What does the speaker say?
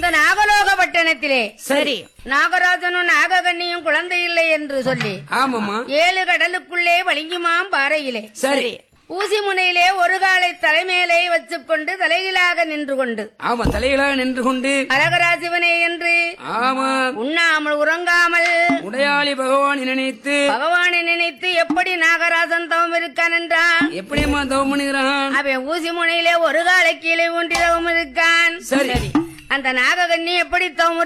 இந்த நாகலோக பட்டணத்திலே சரி நாகராஜனும் நாககன்னியும் குழந்தை இல்லை என்று சொல்லி ஆமாம்மா ஏழு கடலுக்குள்ளே வலிங்குமாம் பாறையிலே சரி ஊசி முனையிலே ஒரு காலை தலைமேலே வச்சுக்கொண்டு தலைகீழாக நின்று கொண்டு ஆமா தலைகளாக நின்று கொண்டு அழகராசிவனே என்று ஆமா உண்ணாமல் உறங்காமல் உடையாளி பகவான் நினைத்து பகவானை நினைத்து எப்படி நாகராஜன் தவம் இருக்கான் என்றான் எப்படியம்மா தவம் பண்ணுகிறான் அவன் ஊசி முனையிலே ஒரு காலை கீழே ஊன்றி தவம் இருக்கான் சரி அந்த நாககன்னி எப்படி தவம்